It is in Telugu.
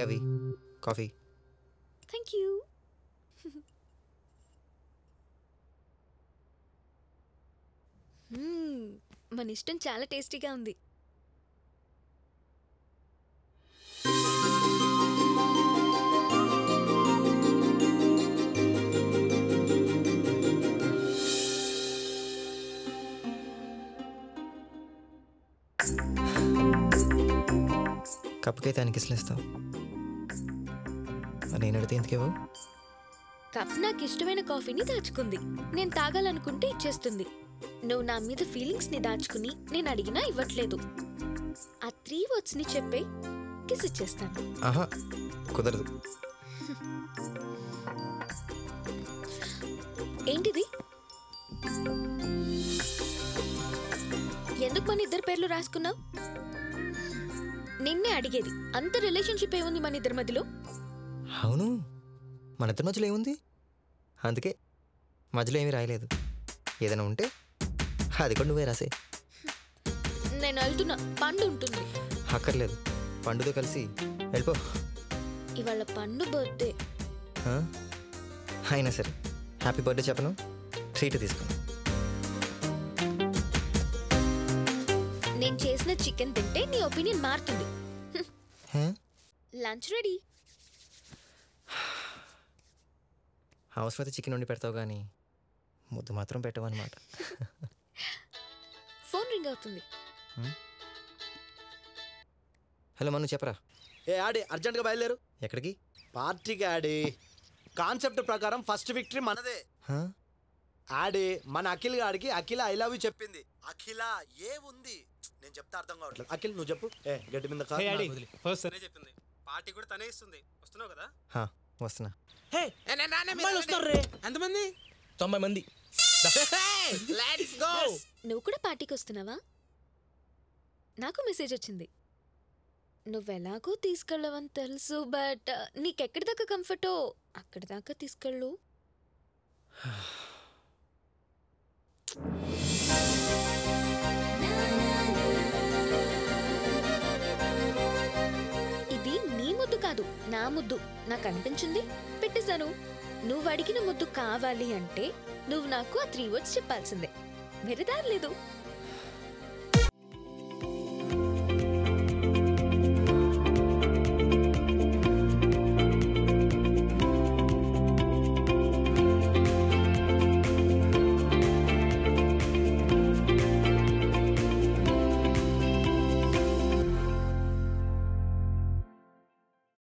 అవి కాఫీ థ్యాంక్ యూ మ్మ్, మన ఇష్టం చాలా టేస్టీగా ఉంది కప్పుకైతే ఆయనకి ఇస్తావు నేను అడిగితే ఎందుకేవో కప్ నాకు ఇష్టమైన కాఫీని దాచుకుంది నేను తాగాలనుకుంటే ఇచ్చేస్తుంది నువ్వు నా మీద ఫీలింగ్స్ ని దాచుకుని నేను అడిగినా ఇవ్వట్లేదు ఆ త్రీ వర్డ్స్ ని చెప్పే కిస్ ఇచ్చేస్తాను ఆహా కుదరదు ఏంటిది ఎందుకు మన ఇద్దరు పేర్లు రాసుకున్నావు నిన్నే అడిగేది అంత రిలేషన్షిప్ ఏముంది మన ఇద్దరి మధ్యలో అవును మన ఇద్దరి మధ్యలో ఏముంది అందుకే మధ్యలో ఏమీ రాయలేదు ఏదైనా ఉంటే అది కూడా నువ్వే రాసే నేను వెళ్తున్నా పండు ఉంటుంది అక్కర్లేదు పండుతో కలిసి వెళ్ళిపో ఇవాళ పండు బర్త్డే ఆ? అయినా సరే హ్యాపీ బర్త్డే చెప్పను ట్రీట్ తీసుకోను నేను చేసిన చికెన్ తింటే నీ ఒపీనియన్ మారుతుంది హే? లంచ్ రెడీ అవసరమైతే చికెన్ వండి పెడతావు కానీ ముద్దు మాత్రం పెట్టవు అనమాట ఫోన్ రింగ్ అవుతుంది హలో మను చెప్పరా ఏ ఆడి అర్జెంట్గా బయలుదేరు ఎక్కడికి పార్టీకి ఆడి కాన్సెప్ట్ ప్రకారం ఫస్ట్ విక్టరీ మనదే హా? ఆడి మన అఖిల్ గాడికి అఖిల ఐ లవ్ యూ చెప్పింది అఖిల ఏ ఉంది నేను చెప్తే అర్థం కావట్లేదు అఖిల్ నువ్వు చెప్పు ఏ గడ్డి మీద కాదు, హే నాకు అడి వదిలి. ఫస్ట్ తనే చెప్పింది పార్టీ కూడా తనే ఇస్తుంది వస్తున్నావు కదా హా, వస్తున్నా హే అమ్మాయిలు వస్తున్నారు రే ఎంతమంది తొంభై మంది లెట్స్ గో నువ్వు కూడా పార్టీకి వస్తున్నావా నాకు మెసేజ్ వచ్చింది నువ్వెలాగో తీసుకెళ్ళవని తెలుసు బట్ నీకెక్కడి దాకా కంఫర్టో అక్కడి దాకా తీసుకెళ్ళు ఇది నీ ముద్దు కాదు నా ముద్దు నాకు అనిపించింది పెట్టేశాను నువ్వు అడిగిన ముద్దు కావాలి అంటే నువ్వు నాకు ఆ త్రీ వర్డ్స్ చెప్పాల్సిందే వేరే దారి లేదు